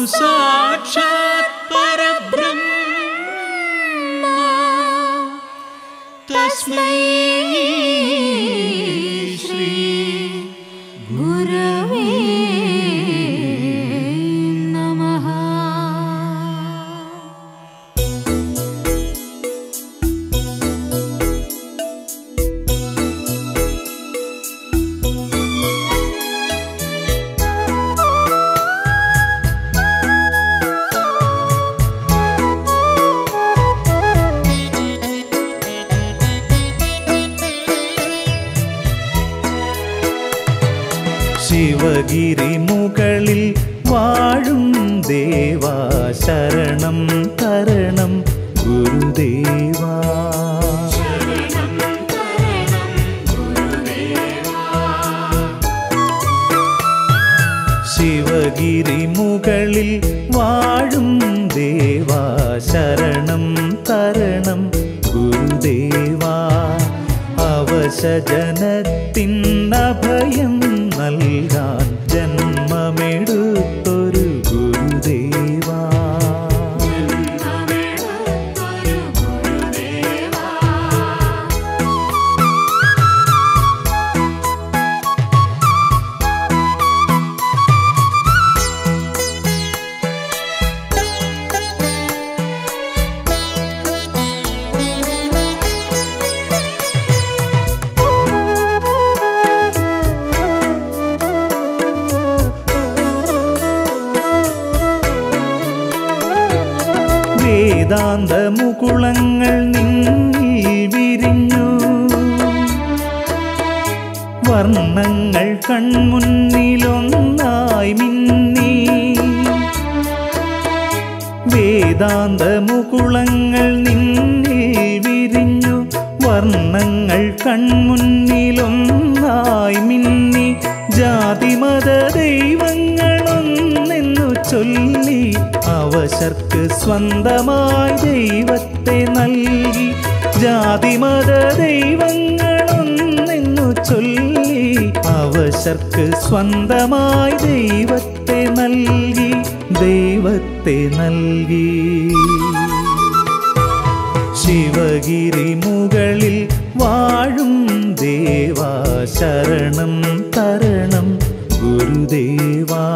സാക്ഷാത് പരബ്രഹ്മ തസ്മൈ ശ്രീ ഗുരവേ നമഃ ശിവഗിരി മുകളിൽ വാഴും ദേവാ ശരണം തരണം ഗുരുദേവാ ശിവഗിരി മുകളിൽ വാഴും ദേവാ ശരണം തരണം ഗുരുദേവാ അവശജനത്തിനഭയം നൽകാൻ ജന്മമെടുത്തൊരു ഗുരുദേവാ വേദാന്ത മുകുളങ്ങൾ നിന്നിൽ വിരിഞ്ഞു വർണ്ണങ്ങൾ കൺമുന്നിലൊന്നായി മിന്നി വേദാന്ത മുകുളങ്ങൾ നിന്നിൽ വിരിഞ്ഞു വർണ്ണങ്ങൾ കൺമുന്നിലൊന്നായി മിന്നി ജാതിമത ദൈവങ്ങളൊന്നെന്നു ചൊല്ലി അവശർക്ക് സ്വന്തമായി ദൈവത്തെ നൽകി ജാതിമത ദൈവങ്ങളൊന്നെന്നു ചൊല്ലി അവശർക്ക് സ്വന്തമായി ദൈവത്തെ നൽകി ദൈവത്തെ നൽകി ശിവഗിരി മുകളിൽ വാഴും ദേവാ ശരണം തരണം ഗുരുദേവാ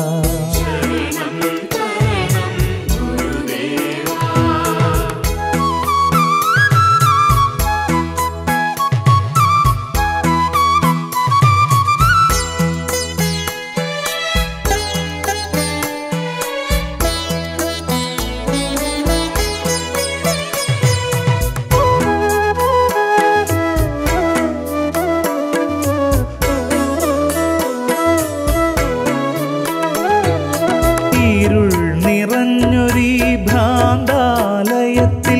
ഇരുൾ നിറഞ്ഞൊരീ ഭ്രാന്താലയത്തിൽ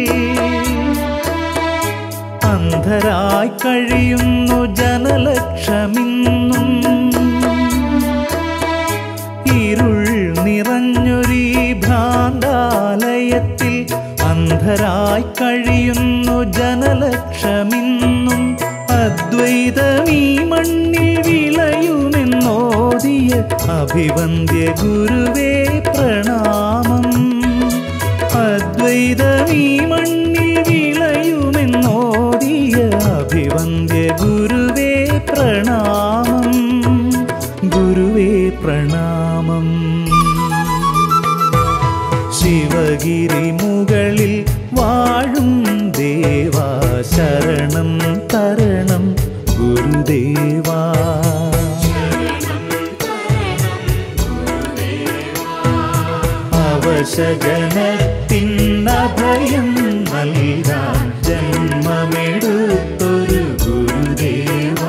അന്ധരായി കഴിയുന്നു ജനലക്ഷമിന്നും ഇരുൾ നിറഞ്ഞൊരീ ഭ്രാന്താലയത്തിൽ അന്ധരായി കഴിയുന്നു ജനലക്ഷമിന്നും അദ്വൈതമീ മണ്ണിൽ വിളയുമെന്നോദിയ അഭിവന്ദ്യ ഗുരുവേ പ്രണാമം അദ്വൈതമീ മണ്ണിൽ വിളയുമെന്നോദിയ അഭിവന്ദ്യ ഗുരുവേ പ്രണാമം ഗുരുവേ പ്രണാമം ശിവഗിരി മുകളിൽ വാഴും ദേവാ ശരണം തരണം ഗുരുദേവാ അവശജനത്തിനഭയം നൽകാൻ ജന്മമെടുത്തൊരു ഗുരുദേവാ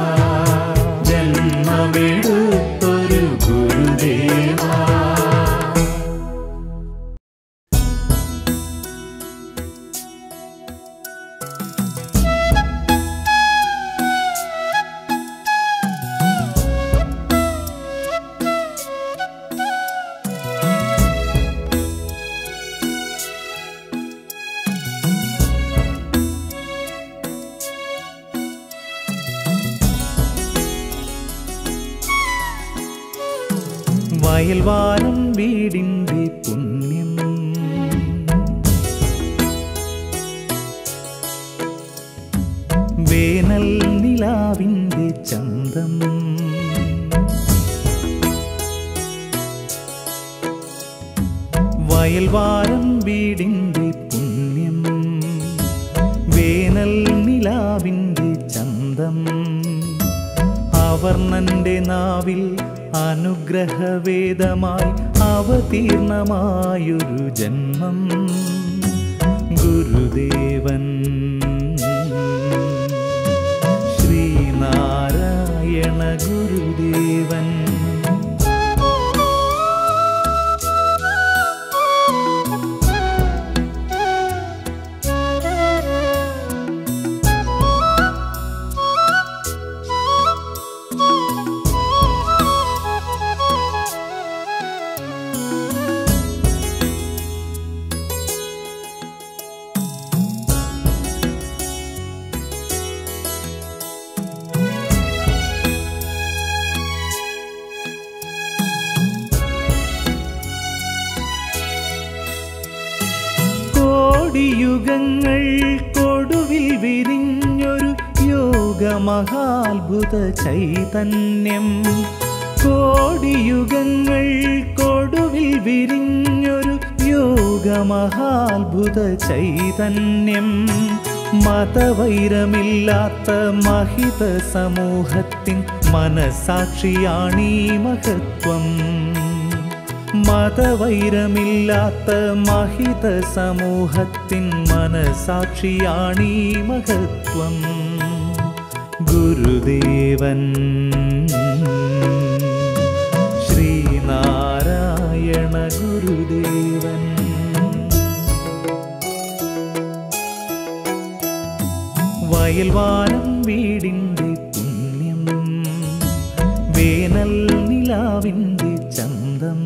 ജന്മമെടുത്തൊരു ഗുരുദേവാ വയൽവാരം വീടിൻ്റെ പുണ്യം വേനൽ നിലാവിൻ്റെ ചന്തം വയൽവാരം വീടിൻ്റെ പുണ്യം വേനൽ നിലാവിൻ്റെ ചന്തം അവർണന്റെ നാവിൽ അനുഗ്രഹവേദമായി അവതീർണമായൊരു ജന്മം ഗുരുദേവൻ ശ്രീനാരായണ ഗുരുദേവൻ കോടിയുഗങ്ങൾ കൊടുവിൽ വിരിഞ്ഞൊരു യോഗമഹാത്ഭുത ചൈതന്യം കോടിയുഗങ്ങൾ കൊടുവിൽ വിരിഞ്ഞൊരു യോഗമഹാത്ഭുത ചൈതന്യം മതവൈരമില്ലാത്ത മഹിത സമൂഹത്തിൻ മനസാക്ഷിയാണീ മഹത്വം മതവൈരമില്ലാത്ത മഹിത സമൂഹത്തിൻ മനസാക്ഷിയാണീ മഹത്വം ഗുരുദേവൻ ശ്രീനാരായണ ഗുരുദേവൻ വയൽവാരം വീടിൻ്റെ പുണ്യം വേനൽ നിലാവിൻ്റെ ചന്തം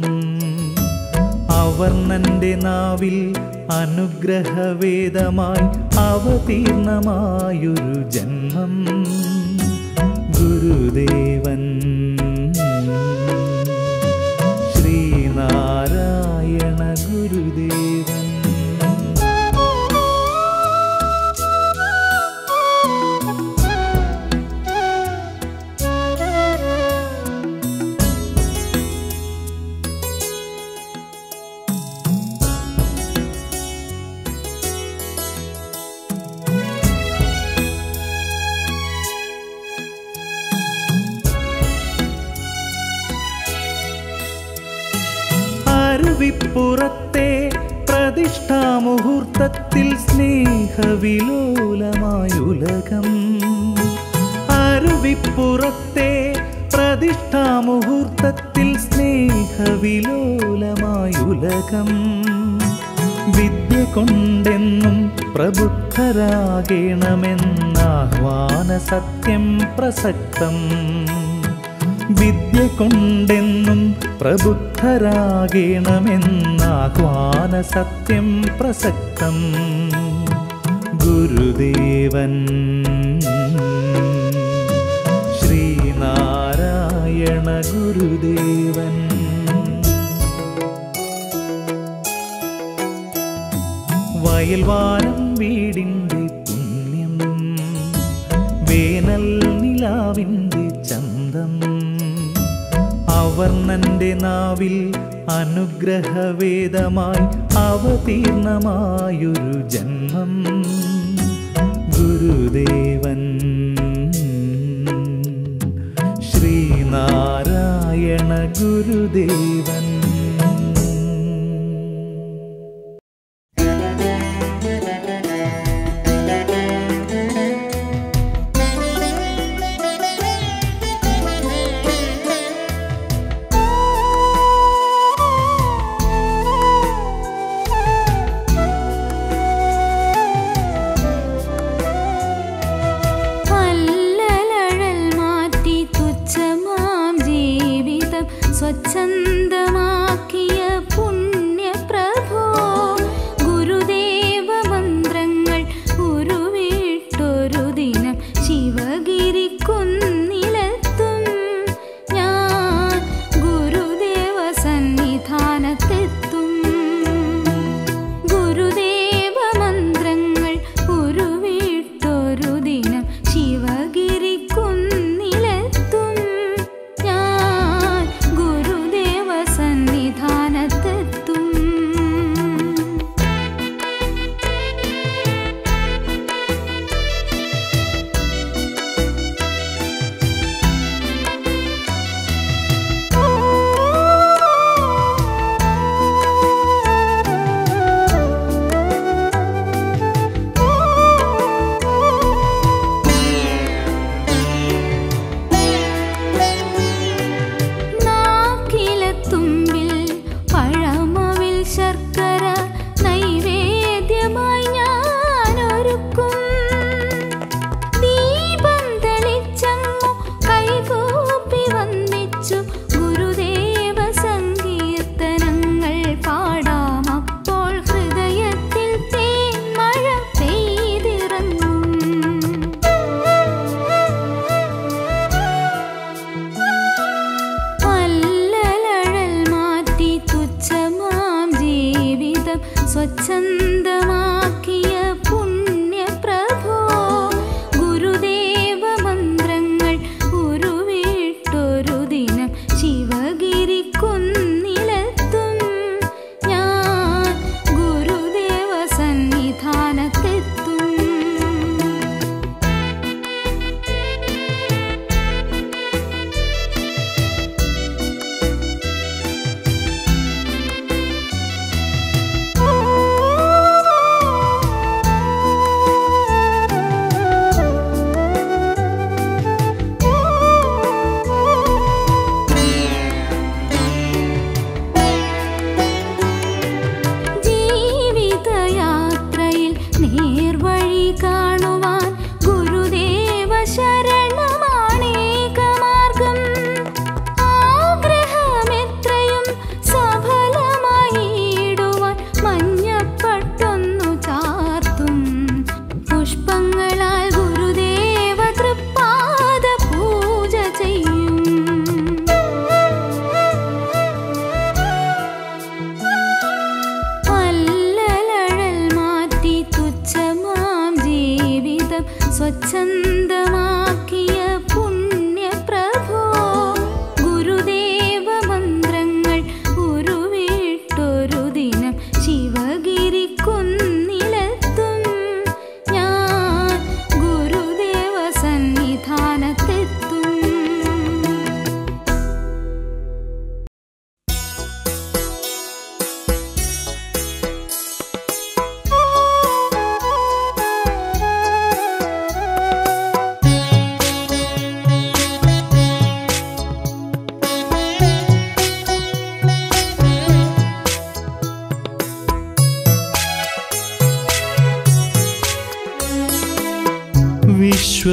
അവർണന്റെ നാവിൽ അനുഗ്രഹവേദമായി അവതീർണമായൊരു ജന്മം ഗുരുദേവൻ ശ്രീനാരായണ ഗുരുദേവൻ അരുവിപ്പുറത്തെ പ്രതിഷ്ഠാമുഹൂർത്തത്തിൽ സ്നേഹവിലോലമായുലകം അരുവിപ്പുറത്തെ പ്രതിഷ്ഠാമുഹൂർത്തത്തിൽ സ്നേഹവിലോലമായുലകം വിദ്യ കൊണ്ടെന്നും പ്രബുദ്ധരാകണമെന്നാഹ്വാന സത്യം പ്രസക്തം വിദ്യ കൊണ്ടെന്നും പ്രബുദ്ധരാകണമെന്നാഹ്വാന സത്യം പ്രസക്തം ഗുരുദേവൻ ശ്രീനാരായണ ഗുരുദേവൻ വയൽവാരം വീടിൻ്റെ പുണ്യം വേനൽ നിലാവിൻ്റെ ചന്തം അവർണന്റെ നാവിൽ അനുഗ്രഹവേദമായി അവതീർണമായൊരു ജന്മം ഗുരുദേവൻ ശ്രീനാരായണ ഗുരുദേവൻ അല്ലലഴൽ മാറ്റി തുച്ഛമാം ജീവിതം സ്വച്ഛന്തമാ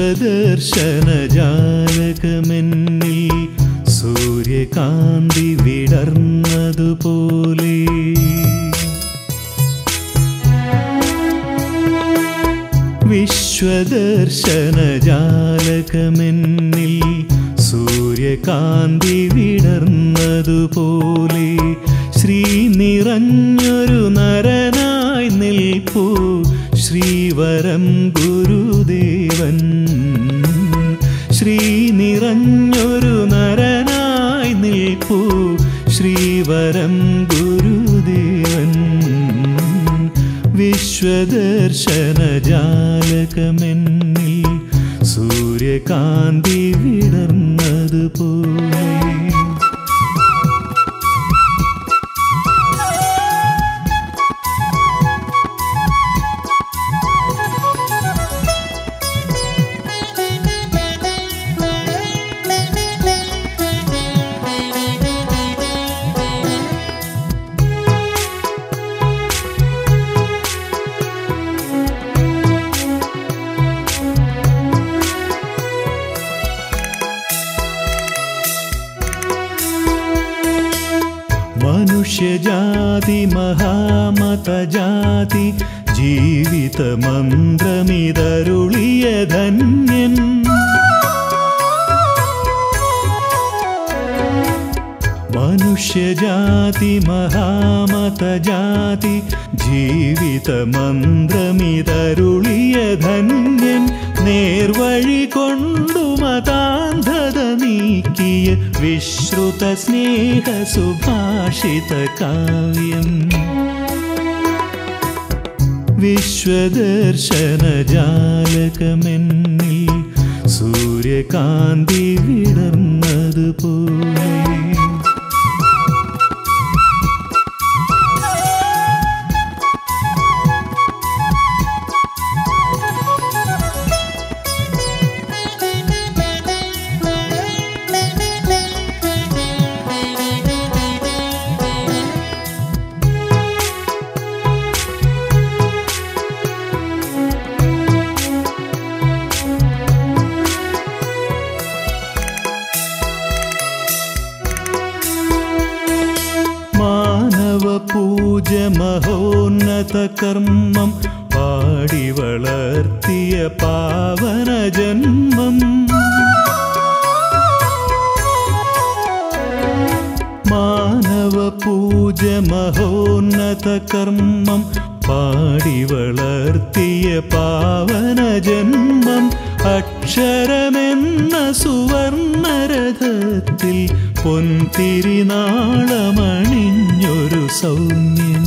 വിശ്വദർശനജാലകമെന്നിൽ സൂര്യകാന്തി വിടർന്നതുപോലെ വിശ്വദർശനജാലകമെന്നിൽ സൂര്യകാന്തി വിടർന്നതുപോലെ ശ്രീ നിറഞ്ഞൊരു നരനായി നിൽപ്പൂ ശ്രീവരം ഗുരുദേവൻ ശ്രീ നിറഞ്ഞൊരു നരനായി നിൽപ്പൂ ശ്രീവരം ഗുരുദേവൻ വിശ്വദർശനജാലകമെന്നിൽ സൂര്യകാന്തി വിടർന്നതുപോലെ മനുഷ്യജാതി മഹാമതജാതി ജീവിതമന്ത്രമിതരുളിയ ധന്യൻ മനുഷ്യജാതി മഹാമതജാതി ജീവിതമന്ത്രമിതരുളിയ ധന്യൻ നേർവഴി കൊണ്ടു മതാന്ധത നീക്കിയ വിശ്രുത സ്നേഹ സുഭാഷിത കാവ്യം വിശ്വദർശനജാലകമെന്നിൽ സൂര്യകാന്തി വിടർന്നതുപോലെ മാനവ പൂജ മഹോന്നത കർമ്മം പാടി വളർത്തിയ പാവന ജന്മം മാനവ പൂജ മഹോന്നത കർമ്മം പാടി വളർത്തിയ പാവന ജന്മം അക്ഷരമെന്ന സുവർണരഥത്തിൽ പൊൻതിരിനാളമണിഞ്ഞൊരു സൗമ്യം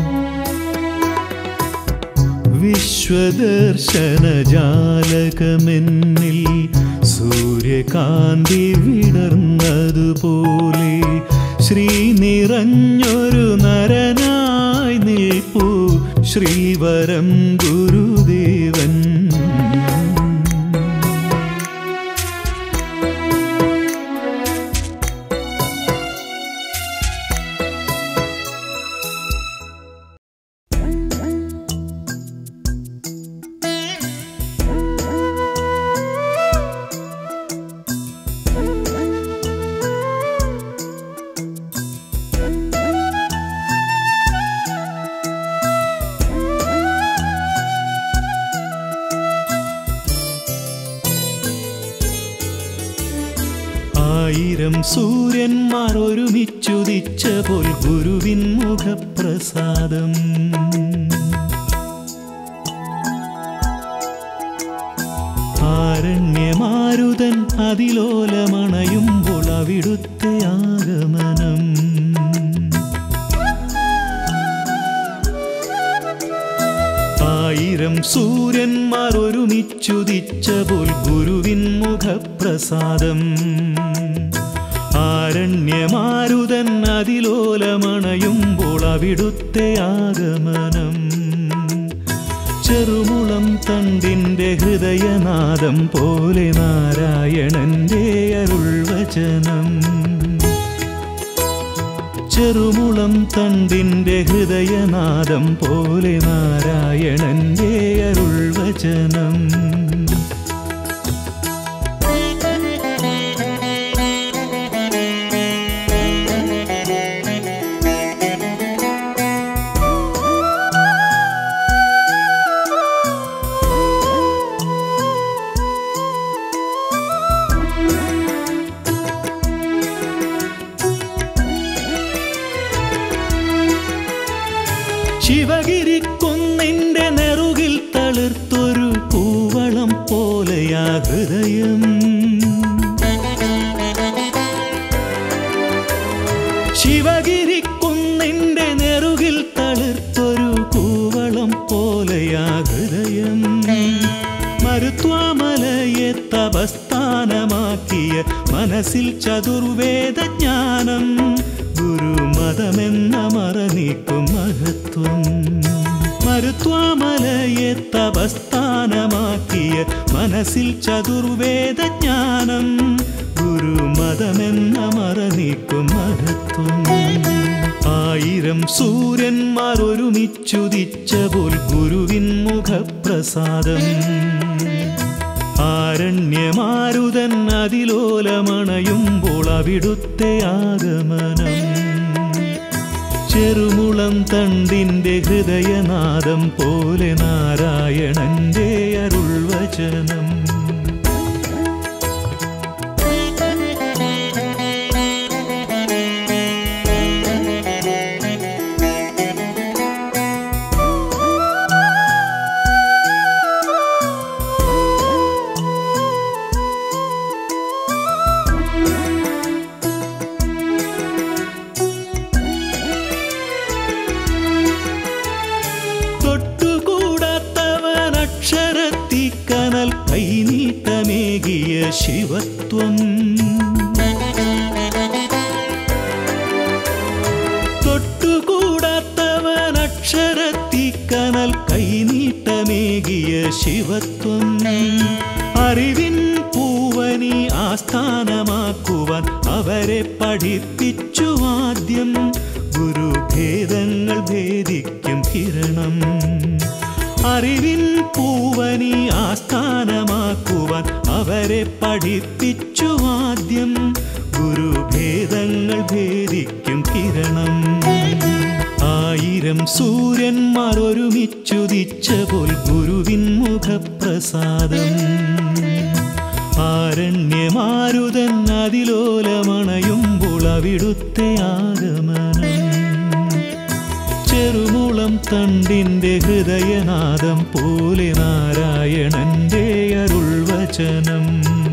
വിശ്വദർശനജാലകമെന്നിൽ സൂര്യകാന്തി വിടർന്നതുപോലെ ശ്രീ നിറഞ്ഞൊരു നരനായി നിൽപ്പൂ ശ്രീവരം ഗുരുദേവൻ ആയിരം സൂര്യന്മാർ ഒരുമിച്ചുദിച്ച പോൽ ഗുരുവിൻ മുഖപ്രസാദം ആരണ്യമാരുതൻ അതിലോലമണയുമ്പോൾ അവിടുത്തെ ആഗമനം ആയിരം സൂര്യന്മാർ ഒരുമിച്ചുദിച്ച പോൽ ഗുരുവിൻ മുഖപ്രസാദം ആരണ്യമാരുതൻ അതിലോലമണയുമ്പോൾ അവിടുത്തെ ആഗമനം ചെറുമുളം തണ്ടിൻ്റെ ഹൃദയനാദം പോലെ നാരായണന്റെ അരുൾവചനം ചെറുമുളം തണ്ടിൻ്റെ ഹൃദയനാദം പോലെ നാരായണന്റെ അരുൾവചനം ഹൃദയം ശിവഗിരിക്കുന്നിന്റെ നെറുകിൽ തളിർത്തൊരു കൂവളം പോലെയാ ഹൃദയം മരുത്വാമലയെ തപസ്ഥാനമാക്കിയ മനസ്സിൽ ചതുർവേദ ജ്ഞാനം ഗുരുമതമെന്ന മറനീക്കും മഹത്വം മരുത്വാമലയെ തപസ്ഥാനമാക്കിയ മനസ്സിൽ ചതുർവേദ ജ്ഞാനം ഗുരുമതമെന്ന മറനീക്കും മഹത്വം ആയിരം സൂര്യന്മാർ ഒരുമിച്ചുദിച്ച പോൽ ഗുരുവിൻ മുഖപ്രസാദം ആരണ്യമാരുതൻ അതിലോലമണയുമ്പോൾ അവിടുത്തെ ആഗമനം ചെറുമുളം തണ്ടിന്റെ ഹൃദയനാദം പോലെ നാരായണന്റെ അരുൾവചനം തൊട്ടുകൂടാത്തവൻ അക്ഷരത്തിക്കനൽ കൈനീട്ടമേകിയ ശിവത്വം തൊട്ടുകൂടാത്തവൻ അക്ഷരത്തിക്കനൽ കൈനീട്ടമേകിയ ശിവത്വം അറിവിൻ പൂവനി ആസ്ഥാനമാക്കുവാൻ അവരെ പഠിപ്പിച്ചു ആദ്യം ഗുരുഭേദങ്ങൾ ഭേദിക്കും കിരണം അറിവിൻ പൂവനി ആസ്ഥാനമാക്കുവാൻ അവരെ പഠിപ്പിച്ചു ആദ്യം ഗുരുഭേദങ്ങൾ ഭേദിക്കും കിരണം ആയിരം സൂര്യന്മാർ ഒരുമിച്ചുദിച്ച പോൽ ഗുരുവിൻ മുഖപ്രസാദം ആരണ്യമാരുതൻ അതിലോലമണയുമ്പോൾ അവിടുത്തെ ആഗമനം ചെറുമുളം തണ്ടിന്റെ ഹൃദയനാദം പോലെ നാരായണന്റെ അരുൾവചനം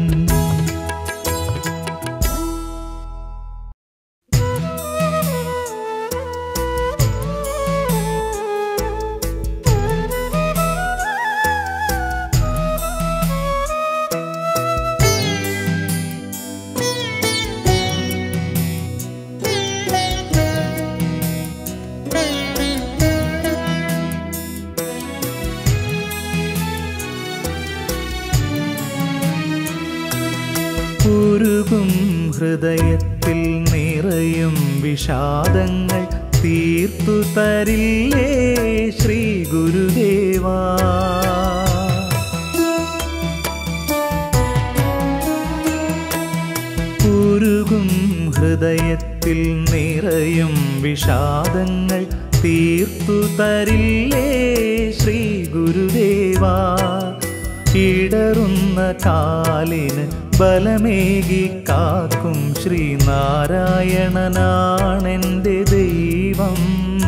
ഉരുകും ഹൃദയത്തിൽ നിറയും വിഷാദങ്ങൾ തീർത്തു തരില്ലേ ശ്രീ ഗുരുദേവാ ഉരുകും ഹൃദയത്തിൽ നിറയും വിഷാദങ്ങൾ തീർത്തു തരില്ലേ ശ്രീ ഗുരുദേവാ ഇടറുന്ന കാലിന് ബലമേകി കാക്കും ശ്രീനാരായണനാണെൻ്റെ ദൈവം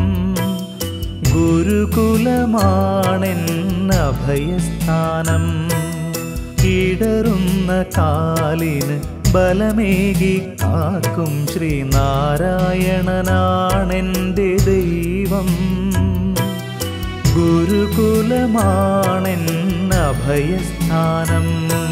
ഗുരുകുലമാണെന്നഭയസ്ഥാനം ഇടറുന്ന കാലിന് ബലമേകി കാക്കും ശ്രീനാരായണനാണെൻ്റെ ദൈവം ഗുരുകുലമാണെന്നഭയസ്ഥാനം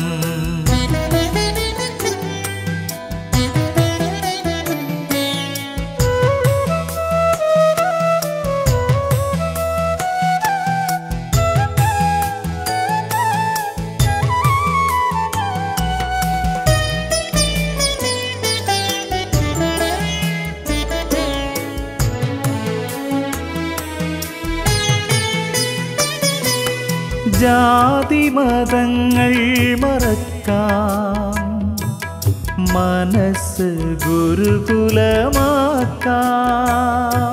ജാതിമതങ്ങൾ മറക്കാം മനസ്സ് ഗുരുകുലമാക്കാം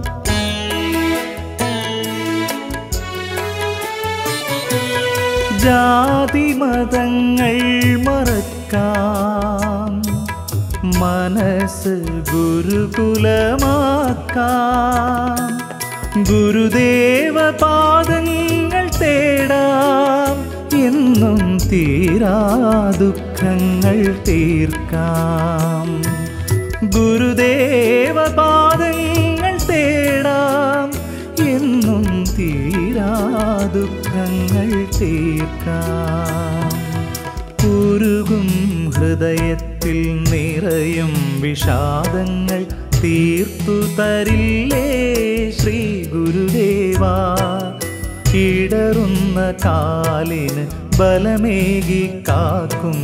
ജാതിമതങ്ങൾ മറക്കാം മനസ്സ് ഗുരുകുലമാക്കാം ഗുരുദേവ പാദങ്ങൾ തേടാം എന്നും തീരാ ദുഃഖങ്ങൾ തീർക്കാം ഗുരുദേവ പാദങ്ങൾ തേടാം എന്നും തീരാ ദുഃഖങ്ങൾ തീർക്കാം ഉരുകും ഹൃദയത്തിൽ നിറയും വിഷാദങ്ങൾ തീർത്തു തരില്ലേ ശ്രീ ഗുരുദേവാ ഇടറുന്ന കാലിന് ബലമേകി കാക്കും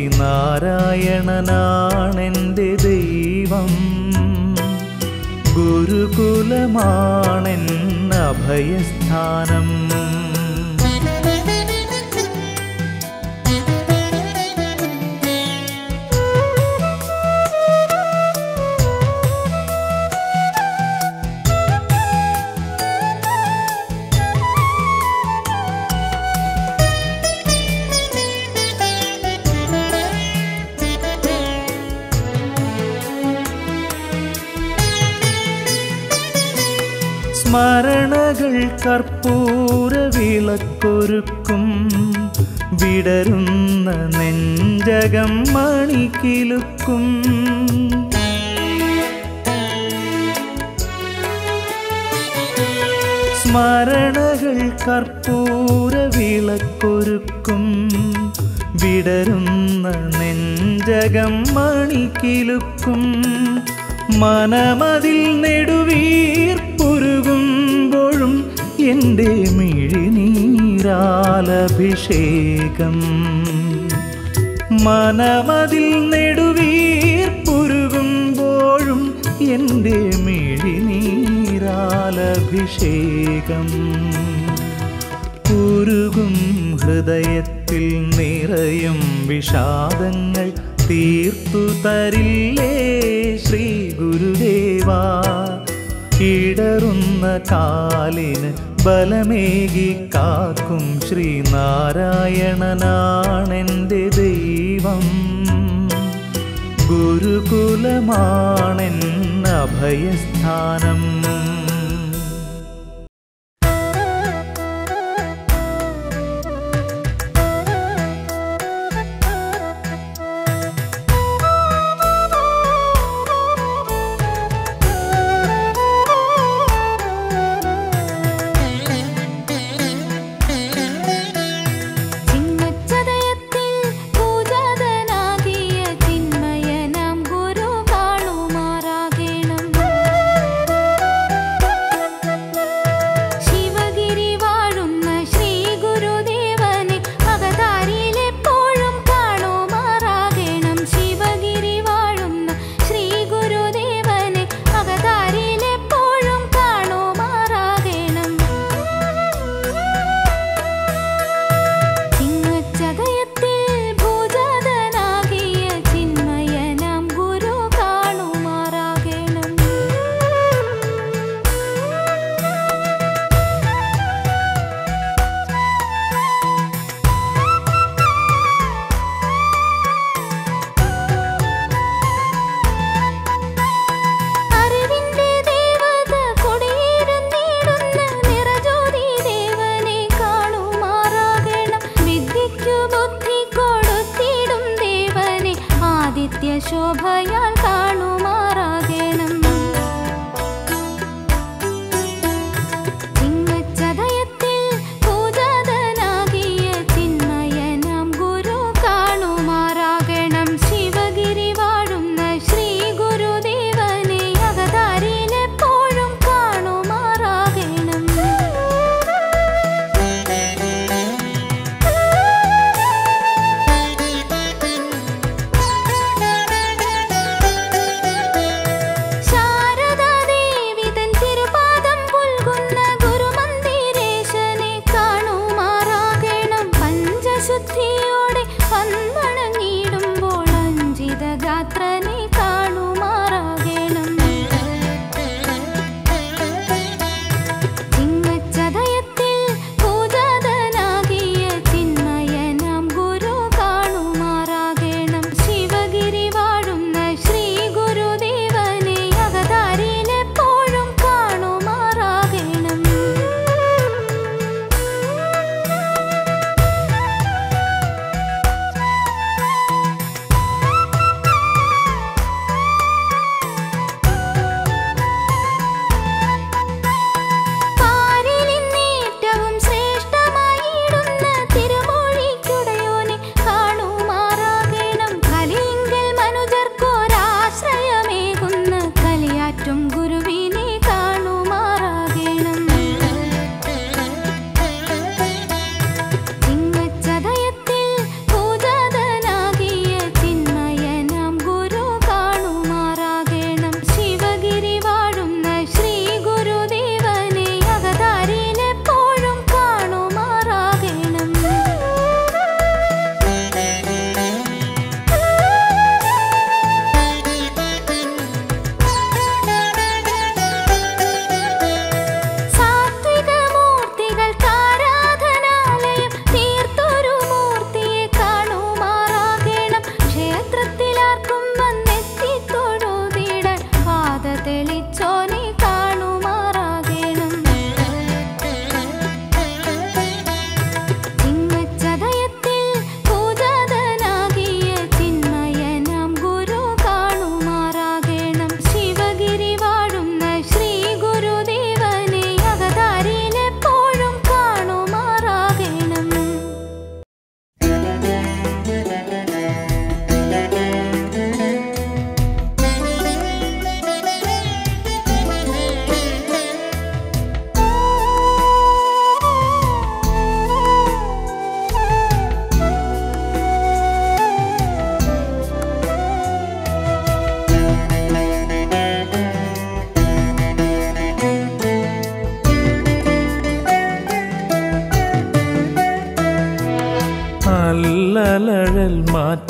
ശ്രീനാരായണനാണെൻ്റെ ദൈവം ഗുരുകുലമാണെൻ അഭയസ്ഥാനം സ്മരണകൾ കർപ്പൂര വിളക്കൊരുക്കും വിടരുന്ന നെഞ്ചകം മണിക്കിലുക്കും സ്മരണകൾ കർപ്പൂര വിളക്കൊരുക്കും വിടരുന്ന നെഞ്ചകം മണിക്കിലുക്കും മനമതിൽ നെടുവീർപ്പുരുകുമ്പോഴും എൻ്റെ മിഴിനീരാലഭിഷേകം മനമതിൽ നെടുവീർപ്പുരുകുമ്പോഴും എൻ്റെ മിഴിനീരാലഭിഷേകം ഉരുകും ഹൃദയത്തിൽ നിറയും വിഷാദങ്ങൾ തീർത്തു തരില്ലേ ശ്രീ ഗുരുദേവാ ഇടറുന്ന കാലിന് ബലമേകി കാക്കും ശ്രീനാരായണനാണെൻ്റെ ദൈവം ഗുരുകുലമാണെൻ അഭയസ്ഥാനം ചിന്മച്ചതയത്തിൽ പൂജാതനാകിയ ചിന്മയനാം ഗുരു കാണുമാറാകണം ശിവഗിരി വാഴുന്ന ശ്രീ ഗുരുദേവനെ അകതാരിയിലെപ്പോഴും കാണുമാറാകണം ശിവഗിരി വാഴുന്ന ശ്രീ ഗുരുദേവനെ അകതാരിയിലെപ്പോഴും കാണുമാറാകണം ചിങ്ങച്ചതയത്തിൽ ഭൂജാതനാകിയ ചിന്മയനാം ഗുരു കാണുമാറാകണം അറിവിന്റെ ദേവത കൊടിയിരുന്നിടുന്ന നിറജ്യോതി ദേവനെ കാണുമാറാകണം വിദ്യയ്ക്കു ബുദ്ധി കൊടുത്തിടും ദേവനെ ആദിത്യ ശോഭയാൽ കാണുമാറാകണം ചിങ്ങച്ചതയത്തിൽ പൂജാതനാകിയ ചിന്മയനാം ഗുരു കാണുമാറാകണം ശിവഗിരി വാഴുന്ന ശ്രീ ഗുരുദേവനെ അകതാരിയിലെപ്പോഴും കാണുമാറാകണം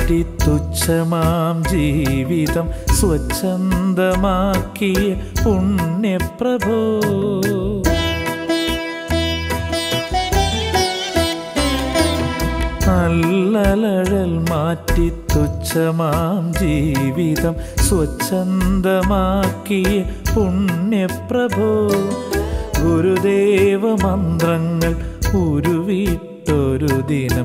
മാറ്റി തുച്ഛമാം ജീവിതം സ്വച്ഛന്തമാക്കിയ പുണ്യപ്രഭോ നല്ലലഴൽ മാറ്റി തുച്ഛമാം ജീവിതം സ്വച്ഛന്തമാക്കിയ പുണ്യപ്രഭോ ഗുരുദേവ മന്ത്രങ്ങൾ ഉരുവിട്ടൊരു ദിനം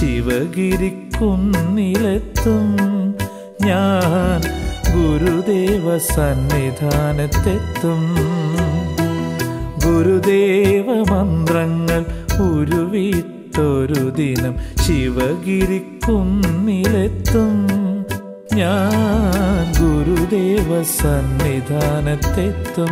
ശിവഗിരിക്കുന്നിലെത്തും ഞാൻ ഗുരുദേവ സന്നിധാനത്തെത്തും ഗുരുദേവ മന്ത്രങ്ങൾ ഉരുവിട്ടൊരു ദിനം ശിവഗിരിക്കുന്നിലെത്തും ഞാൻ ഗുരുദേവ സന്നിധാനത്തെത്തും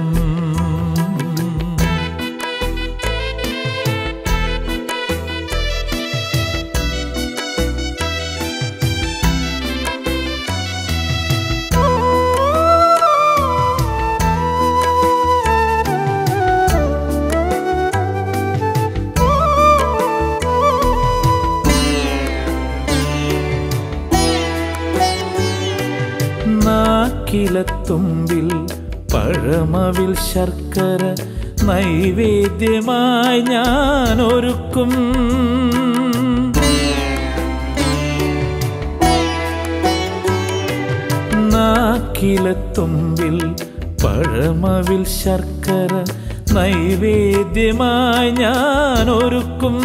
നാക്കിലത്തുമ്പിൽ പഴമവിൽ ശർക്കര നൈവേദ്യമായി ഞാൻ ഒരുക്കും നാക്കിലത്തുമ്പിൽ പഴമവിൽ ശർക്കര നൈവേദ്യമായി ഞാൻ ഒരുക്കും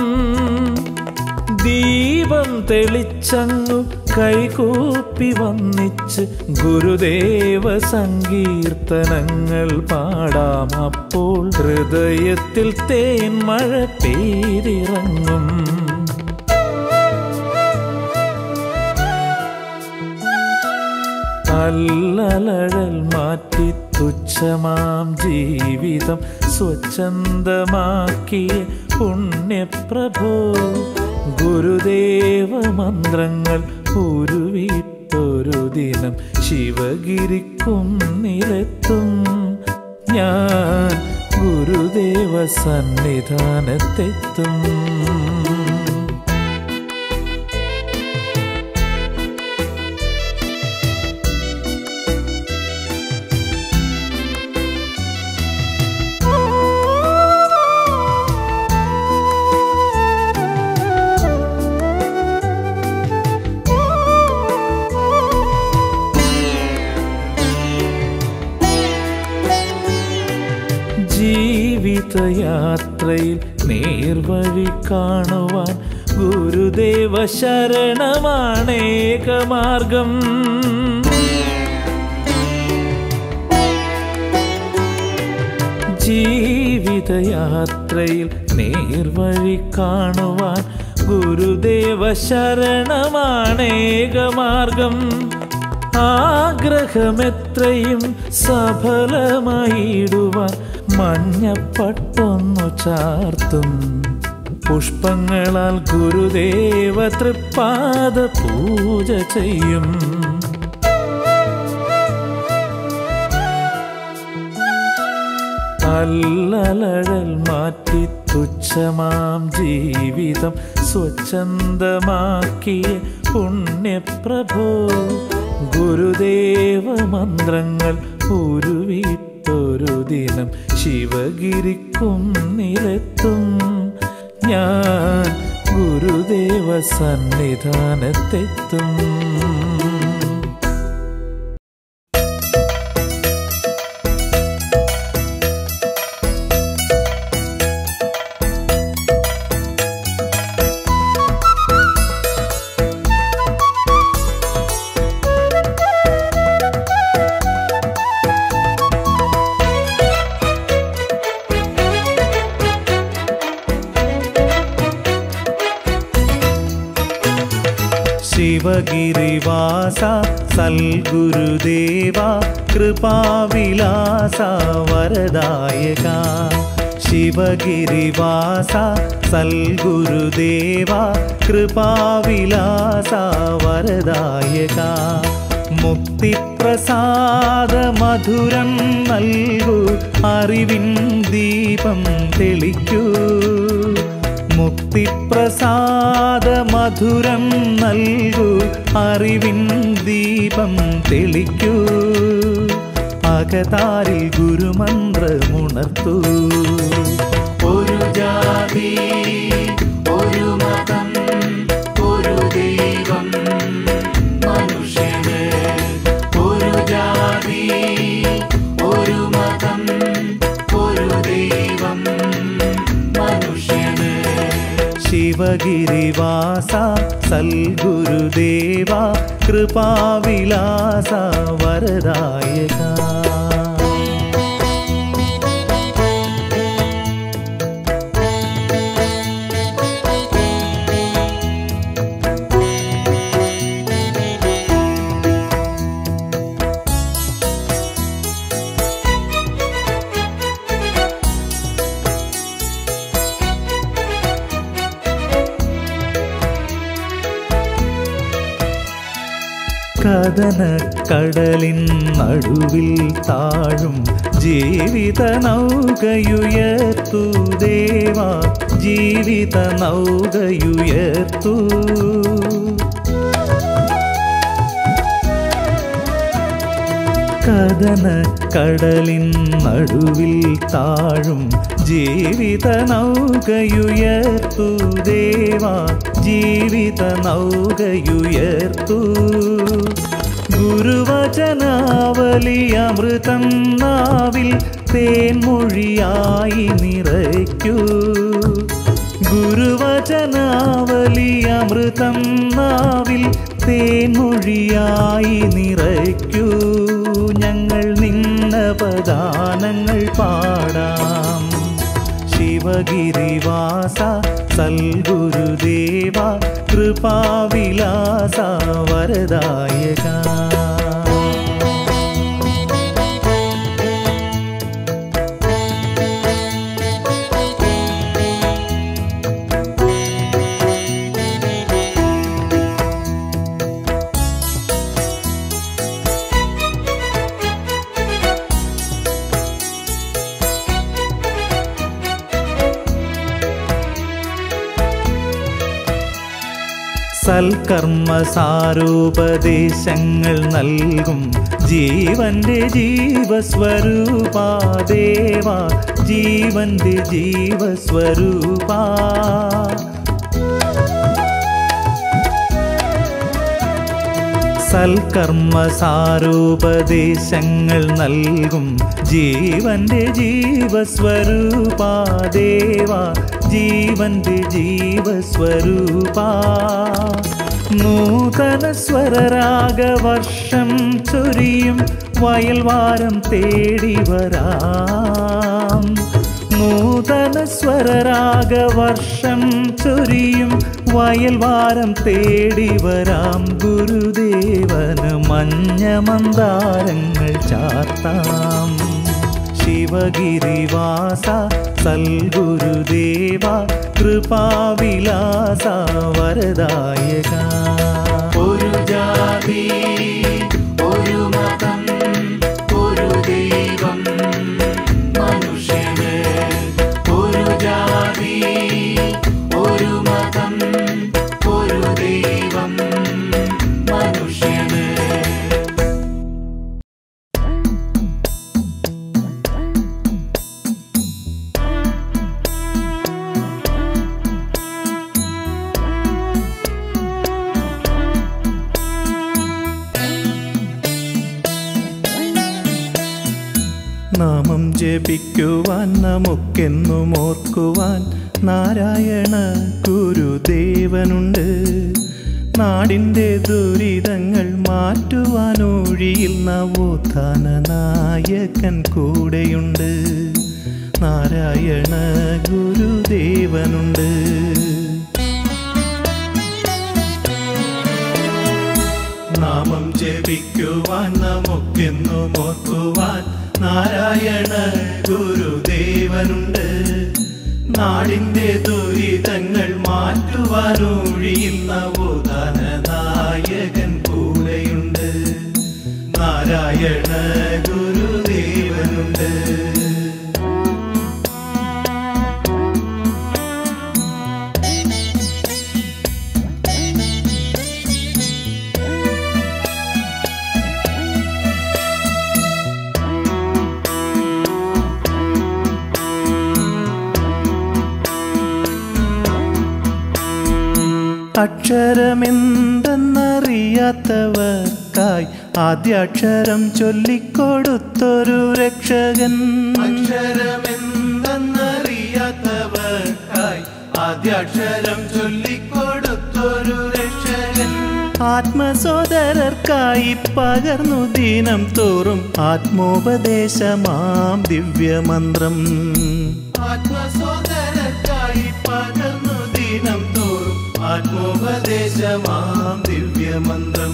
ദീപം തെളിച്ചങ്ങു കൈകൂപ്പി വന്നിച്ച് ഗുരുദേവ സങ്കീർത്തനങ്ങൾ പാടാം അപ്പോൾ ഹൃദയത്തിൽ തേൻ മഴ പെയ്തിറങ്ങും അല്ലലഴൽ മാറ്റി തുച്ഛമാം ജീവിതം സ്വച്ഛന്തമാക്കിയ പുണ്യപ്രഭോ ഗുരുദേവ മന്ത്രങ്ങൾ ഉരുവിട്ടൊരു ദിനം ശിവഗിരിക്കുന്നിലെത്തും ഞാൻ ഗുരുദേവ സന്നിധാനത്തെത്തും ജീവിതയാത്രയിൽ നേർവഴി കാണുവാൻ ഗുരുദേവ ശരണമാണേകമാർഗം ജീവിതയാത്രയിൽ നേർവഴി കാണുവാൻ ഗുരുദേവ ശരണമാണേകമാർഗം ആഗ്രഹമെത്രയും സഫലമായിടുവാൻ മഞ്ഞപ്പട്ടൊന്നു ചാർത്തും പുഷ്പങ്ങളാൽ ഗുരുദേവ തൃപ്പാദ പൂജ ചെയ്യും അല്ലലഴൽ മാറ്റി തുച്ഛമാം ജീവിതം സ്വച്ഛന്തമാക്കിയ പുണ്യപ്രഭോ ഗുരുദേവ മന്ത്രങ്ങൾ ഉരുവിട്ടൊരു ദിനം ശിവഗിരിക്കുന്നിലെത്തും ഞാൻ ഗുരുദേവ സന്നിധാനത്തെത്തും ശിവഗിരിവാസ സൽഗുരുദേവ കൃപാവിലാസ വരദായക ശിവഗിരിവാസ സൽഗുരുദേവ കൃപാവിലാസ വരദായക മുക്തിപ്രസാദ മധുരം നൽകൂ അറിവിൻ ദീപം തെളിക്കൂ മുക്തിപ്രസാദ മധുരം നൽകൂ അറിവിൻ ദീപം തെളിക്കൂ അകതാരിൽ ഗുരുമന്ത്രമുണർത്തൂ ഒരു ജാതി ഒരു മതം ഒരു ദൈവം മനുഷ്യന് ഒരു ജാതി ഒരു മതം ഒരു ദൈവം മനുഷ്യന് ശിവഗിരിവാസ സൽഗുരുദേവ കൃപാവിലാസ വരദായക കഥന കടലിൻ നടുവിൽ താഴും ജീവിത നൗകയുയർത്തു ദേവ ജീവിത നൗകയുയർത്തു കഥന കടലിൻ നടുവിൽ താഴും ജീവിത നൗകയുയർത്തു ദേവ ജീവിത നൗകയുയർത്തു ഗുരുവചനാവലി അമൃതം നാവിൽ തേൻമൊഴിയായി നിറയ്ക്കൂ ഗുരുവചനാവലി അമൃതം നാവിൽ തേൻമൊഴിയായി നിറയ്ക്കൂ ഞങ്ങൾ നിന്ന പദാനങ്ങൾ പാടാം ശിവഗിരിവാസ സൽഗുരുദേവ കൃപാവിലാസ വരദായക സൽക്കർമ്മ സാരോപദേശങ്ങൾ നൽകും ജീവന്റെ ജീവസ്വരൂപാദേവ ജീവന്റെ ജീവസ്വരൂപാ സൽക്കർമ്മ സാരോപദേശങ്ങൾ നൽകും ജീവന്റെ ജീവസ്വരൂപാദേവ ജീവന്റെ ജീവസ്വരൂപാ നൂതന സ്വരരാഗവർഷം ചൊരിയും വയൽവാരം തേടി വരാം നൂതന സ്വരരാഗവർഷം ചൊരിയും വയൽവാരം തേടി വരാം ഗുരുദേവന് മഞ്ഞ മന്ദാരങ്ങൾ ചാർത്താം ശിവഗിരിവാസ സൽഗുരുദേവ കൃപാവിലാസ വരദായക ഒരു ജാതി ഒരു മതം ഒരു ദൈവം മനുഷ്യന് ഒരു ജാതി ഒരു മതം ഒരു ദൈവം മനുഷ്യന് നാമം ജപിക്കുവാൻ നമുക്കെന്നും ഓർക്കുവാൻ നാരായണ ഗുരുദേവനുണ്ട് നാടിൻ്റെ ദുരിതങ്ങൾ മാറ്റുവാൻ ഒഴിയിൽ നവോത്ഥാന നായകൻ കൂടെയുണ്ട് നാരായണ ഗുരുദേവനുണ്ട് നാമം ജപിക്കുവാൻ നമുക്കെന്നും ഓർക്കുവാൻ നാരായണ ഗുരുദേവനുണ്ട് നാടിന്റെ ദുരിതങ്ങൾ മാറ്റുവാൻ ഒഴിയിൽ നവോദാന നായകൻ കൂടെയുണ്ട് നാരായണ ഗുരുദേവനുണ്ട് അക്ഷരമെന്തെന്നറിയാത്തവർക്കായി ആദ്യാക്ഷരം ചൊല്ലിക്കൊടുത്തൊരു രക്ഷകൻ അക്ഷരമെന്തെന്നറിയാത്തവർക്കായി ആദ്യാക്ഷരം ചൊല്ലിക്കൊടുത്തൊരു രക്ഷകൻ ആത്മസോദരർക്കായി പകർന്നു ദിനം തോറും ആത്മോപദേശമാം ദിവ്യമന്ത്രം ആത്മസോദരർക്കായി പകർന്നു ദിനം തോറും ആത്മോപദേശമാം ദിവ്യമന്ത്രം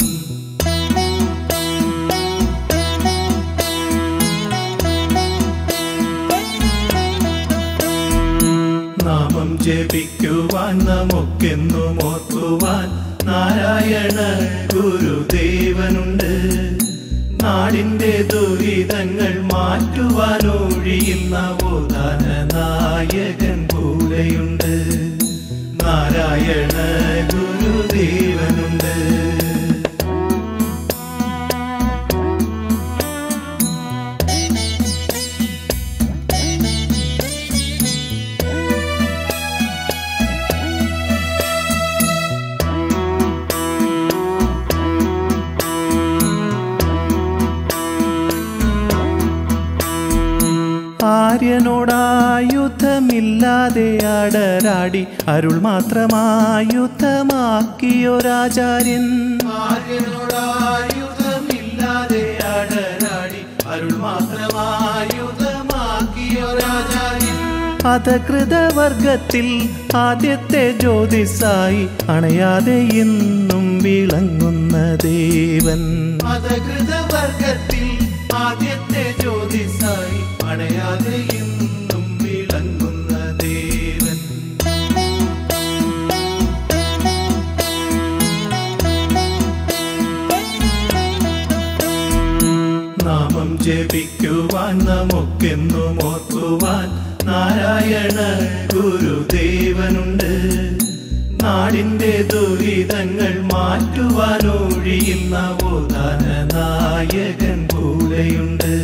നാമം ജപിക്കുവാൻ നമുക്കെന്നും ഓർക്കുവാൻ നാരായണ ഗുരുദേവനുണ്ട് നാടിന്റെ ദുരിതങ്ങൾ മാറ്റുവാൻ ഒഴിയുന്ന ഓദാന നായകൻ കൂടെയുണ്ട് നാരായണ ഗുരുദേവനുണ്ട് ആര്യനോടായുധമില്ലാതെ അടരാടി അരുൾ മാത്രമായുധമാക്കിയൊരാചാര്യൻ ആര്യനോടായുധമില്ലാതെ അടരാടി അരുൾ മാത്രമായുധമാക്കിയൊരാചാര്യൻ അധകൃതവർഗത്തിൽ ആദ്യത്തെ ജ്യോതിസായി അണയാതെ ഇന്നും വിളങ്ങുന്ന ദേവൻ അധകൃതവർഗത്തിൽ ആദ്യത്തെ ജ്യോതിസായി അണയാതെ ഇന്നും വിളങ്ങുന്ന ദേവൻ നാമം ജപിക്കുവാൻ നമുക്കെന്നും ഓർക്കുവാൻ നാരായണ ഗുരുദേവനുണ്ട് നാടിന്റെ ദുരിതങ്ങൾ മാറ്റുവാൻ ഒഴിയുന്ന ഓദാന നായകൻ കൂടെയുണ്ട്